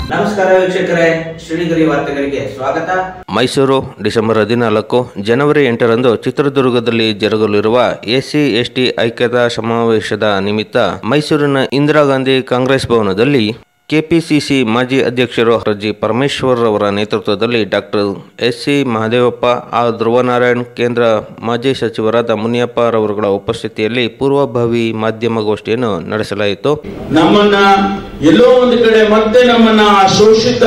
ನಮಸ್ಕಾರ ವೀಕ್ಷಕರೇ ಶ್ರೀಗರಿ ವಾರ್ತೆಗಳಿಗೆ ಸ್ವಾಗತ ಮೈಸೂರು ಡಿಸೆಂಬರ್ ಹದಿನಾಲ್ಕು ಜನವರಿ ಎಂಟರಂದು ಚಿತ್ರದುರ್ಗದಲ್ಲಿ ಜರುಗಲಿರುವ ಎಸ್ಸಿ ಎಸ್ಟಿ ಐಕ್ಯತಾ ಸಮಾವೇಶದ ನಿಮಿತ್ತ ಮೈಸೂರಿನ ಇಂದಿರಾ ಗಾಂಧಿ ಕಾಂಗ್ರೆಸ್ ಭವನದಲ್ಲಿ ಕೆಪಿಸಿಸಿ ಮಾಜಿ ಅಧ್ಯಕ್ಷರು ರಜಿ ಪರಮೇಶ್ವರ್ ಅವರ ನೇತೃತ್ವದಲ್ಲಿ ಡಾಕ್ಟರ್ ಎಸ್ ಸಿ ಮಹದೇವಪ್ಪ ಆ ಧ್ರುವನಾರಾಯಣ್ ಕೇಂದ್ರ ಮಾಜಿ ಸಚಿವರಾದ ಮುನಿಯಪ್ಪ ರವರುಗಳ ಉಪಸ್ಥಿತಿಯಲ್ಲಿ ಪೂರ್ವಭಾವಿ ಮಾಧ್ಯಮಗೋಷ್ಠಿಯನ್ನು ನಡೆಸಲಾಯಿತು ನಮ್ಮನ್ನ ಎಲ್ಲೋ ಒಂದು ಕಡೆ ಮತ್ತೆ ನಮ್ಮನ್ನ ಆ ಶೋಷಿತ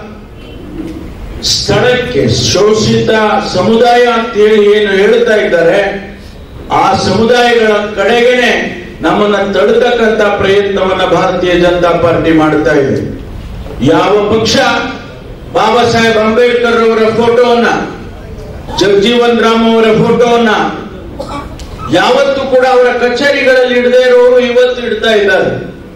ಸ್ಥಳಕ್ಕೆ ಶೋಷಿತ ಸಮುದಾಯ ಅಂತೇಳಿ ಏನು ಹೇಳ್ತಾ ಇದ್ದಾರೆ ಆ ಸಮುದಾಯಗಳ ಕಡೆಗೇನೆ ನಮ್ಮನ್ನ ತಡೆತಕ್ಕಂತ ಪ್ರಯತ್ನವನ್ನ ಭಾರತೀಯ ಜನತಾ ಪಾರ್ಟಿ ಮಾಡ್ತಾ ಇದೆ ಯಾವ ಪಕ್ಷ ಬಾಬಾ ಸಾಹೇಬ್ ಅಂಬೇಡ್ಕರ್ ಅವರ ಫೋಟೋವನ್ನ ಜಗಜೀವನ್ ರಾಮ್ ಅವರ ಫೋಟೋವನ್ನ ಯಾವತ್ತೂ ಕೂಡ ಅವರ ಕಚೇರಿಗಳಲ್ಲಿ ಇಡದೇ ಇರೋರು ಇವತ್ತು ಇಡ್ತಾ ಇದ್ದಾರೆ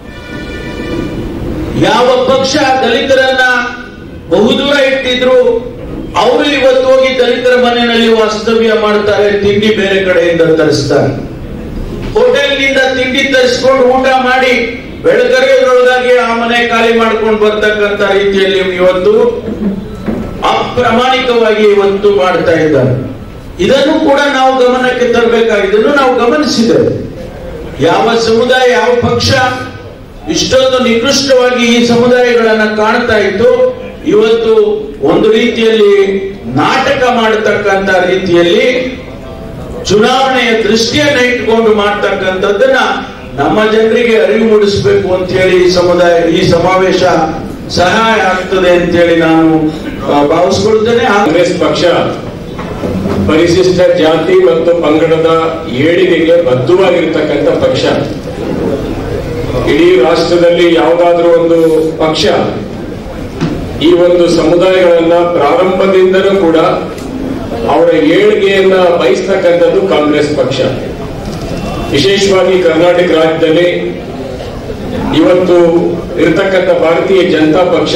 ಯಾವ ಪಕ್ಷ ದಲಿತರನ್ನ ಬಹುದೂರ ಇಟ್ಟಿದ್ರು ಅವರು ಇವತ್ತು ಹೋಗಿ ದಲಿತರ ಮನೆಯಲ್ಲಿ ವಾಸ್ತವ್ಯ ಮಾಡ್ತಾರೆ ತಿಂಡಿ ಬೇರೆ ಕಡೆಯಿಂದ ತರಿಸ್ತಾರೆ ಹೋಟೆಲ್ನಿಂದ ತಿಂಡಿ ತರಿಸ್ಕೊಂಡು ಊಟ ಮಾಡಿ ಬೆಳಗರೆಯೊಳಗಾಗಿ ಆ ಮನೆ ಖಾಲಿ ಮಾಡ್ಕೊಂಡು ಬರ್ತಕ್ಕಂತ ರೀತಿಯಲ್ಲಿ ಇವತ್ತು ಅಪ್ರಾಮಾಣಿಕವಾಗಿ ಇವತ್ತು ಮಾಡ್ತಾ ಇದ್ದಾರೆ ಇದನ್ನು ಕೂಡ ನಾವು ಗಮನಕ್ಕೆ ತರಬೇಕಾಗಿದ್ದನ್ನು ನಾವು ಗಮನಿಸಿದ್ದೇವೆ ಯಾವ ಸಮುದಾಯ ಯಾವ ಪಕ್ಷ ಇಷ್ಟೊಂದು ನಿಕೃಷ್ಟವಾಗಿ ಈ ಸಮುದಾಯಗಳನ್ನ ಕಾಣ್ತಾ ಇತ್ತು ಇವತ್ತು ಒಂದು ರೀತಿಯಲ್ಲಿ ನಾಟಕ ಮಾಡತಕ್ಕಂತ ರೀತಿಯಲ್ಲಿ ಚುನಾವಣೆಯ ದೃಷ್ಟಿಯನ್ನ ಇಟ್ಟುಕೊಂಡು ಮಾಡ್ತಕ್ಕಂಥದ್ದನ್ನ ನಮ್ಮ ಜನರಿಗೆ ಅರಿವು ಮೂಡಿಸಬೇಕು ಅಂತ ಹೇಳಿ ಈ ಸಮುದಾಯ ಈ ಸಮಾವೇಶ ಸಹಾಯ ಆಗ್ತದೆ ಅಂತೇಳಿ ನಾನು ಆ, ಭಾವಿಸ್ಕೊಳ್ತೇನೆ ಹಾಗೆ ಕಾಂಗ್ರೆಸ್ ಪಕ್ಷ ಪರಿಶಿಷ್ಟ ಜಾತಿ ಮತ್ತು ಪಂಗಡದ ಏಳಿಗೆಗೆ ಬದ್ಧವಾಗಿರ್ತಕ್ಕಂಥ ಪಕ್ಷ ಇಡೀ ರಾಷ್ಟ್ರದಲ್ಲಿ ಯಾವುದಾದ್ರೂ ಒಂದು ಪಕ್ಷ ಈ ಒಂದು ಸಮುದಾಯಗಳನ್ನ ಪ್ರಾರಂಭದಿಂದಲೂ ಕೂಡ ಅವರ ಏಳಿಗೆಯನ್ನ ಬಯಸ್ತಕ್ಕಂಥದ್ದು ಕಾಂಗ್ರೆಸ್ ಪಕ್ಷ ವಿಶೇಷವಾಗಿ ಕರ್ನಾಟಕ ರಾಜ್ಯದಲ್ಲಿ ಇವತ್ತು ಇರತಕ್ಕಂಥ ಭಾರತೀಯ ಜನತಾ ಪಕ್ಷ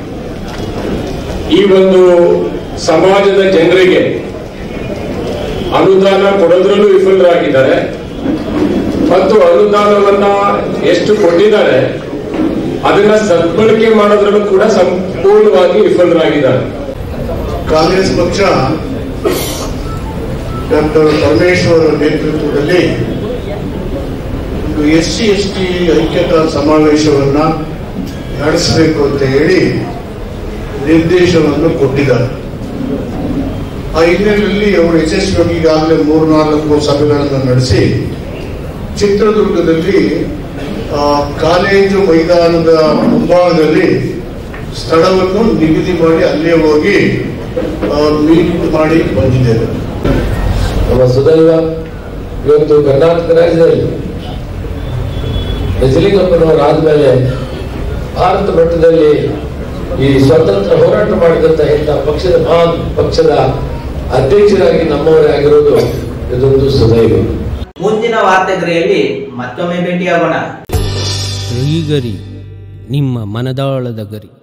ಈ ಒಂದು ಸಮಾಜದ ಜನರಿಗೆ ಅನುದಾನ ಕೊಡೋದ್ರಲ್ಲೂ ವಿಫಲರಾಗಿದ್ದಾರೆ ಮತ್ತು ಅನುದಾನವನ್ನ ಎಷ್ಟು ಕೊಟ್ಟಿದ್ದಾರೆ ಅದನ್ನ ಸದ್ಬಳಕೆ ಮಾಡೋದ್ರಲ್ಲೂ ಕೂಡ ಸಂಪೂರ್ಣವಾಗಿ ವಿಫಲರಾಗಿದ್ದಾರೆ ಕಾಂಗ್ರೆಸ್ ಪಕ್ಷ ಡಾಕ್ಟರ್ ಪರಮೇಶ್ವರ್ ನೇತೃತ್ವದಲ್ಲಿ ಒಂದು ಎಸ್ ಸಿ ಎಸ್ ಟಿ ಐಕ್ಯತಾ ಸಮಾವೇಶವನ್ನ ನಡೆಸಬೇಕು ಅಂತ ಹೇಳಿ ನಿರ್ದೇಶನವನ್ನು ಕೊಟ್ಟಿದ್ದಾರೆ ಆ ಹಿನ್ನೆಲೆಯಲ್ಲಿ ಅವರು ಯಶಸ್ವಿಯಾಗಿ ಈಗಾಗಲೇ ಮೂರ್ನಾಲ್ಕು ಸಭೆಗಳನ್ನು ನಡೆಸಿ ಚಿತ್ರದುರ್ಗದಲ್ಲಿ ಆ, ಕಾಲೇಜು ಮೈದಾನದ ಮುಂಭಾಗದಲ್ಲಿ ಸ್ಥಳವನ್ನು ನಿಗದಿ ಮಾಡಿ ಅಲ್ಲೇ ಹೋಗಿ ಮೀಟಿಂಗ್ ಮಾಡಿ ಬಂದಿದ್ದೇವೆ ನಮ್ಮ ಸುದೈವ ಇವತ್ತು ಕರ್ನಾಟಕ ರಾಜ್ಯದಲ್ಲಿ ನಿಜಲಿಂಗಪ್ಪನವರು ಆದ್ಮೇಲೆ ಭಾರತ ಮಟ್ಟದಲ್ಲಿ ಈ ಸ್ವತಂತ್ರ ಹೋರಾಟ ಮಾಡಿದಂತ ಇಂಥ ಪಕ್ಷದ ಮಹಾನ್ ಪಕ್ಷದ ಅಧ್ಯಕ್ಷರಾಗಿ ನಮ್ಮವರೇ ಆಗಿರೋದು ಇದೊಂದು ಸುದೈವ ಮುಂದಿನ ವಾರ್ತೆಗರಿಯಲ್ಲಿ ಮತ್ತೊಮ್ಮೆ ಭೇಟಿಯಾಗೋಣ ಶ್ರೀಗರಿ ನಿಮ್ಮ ಮನದಾಳದ ಗರಿ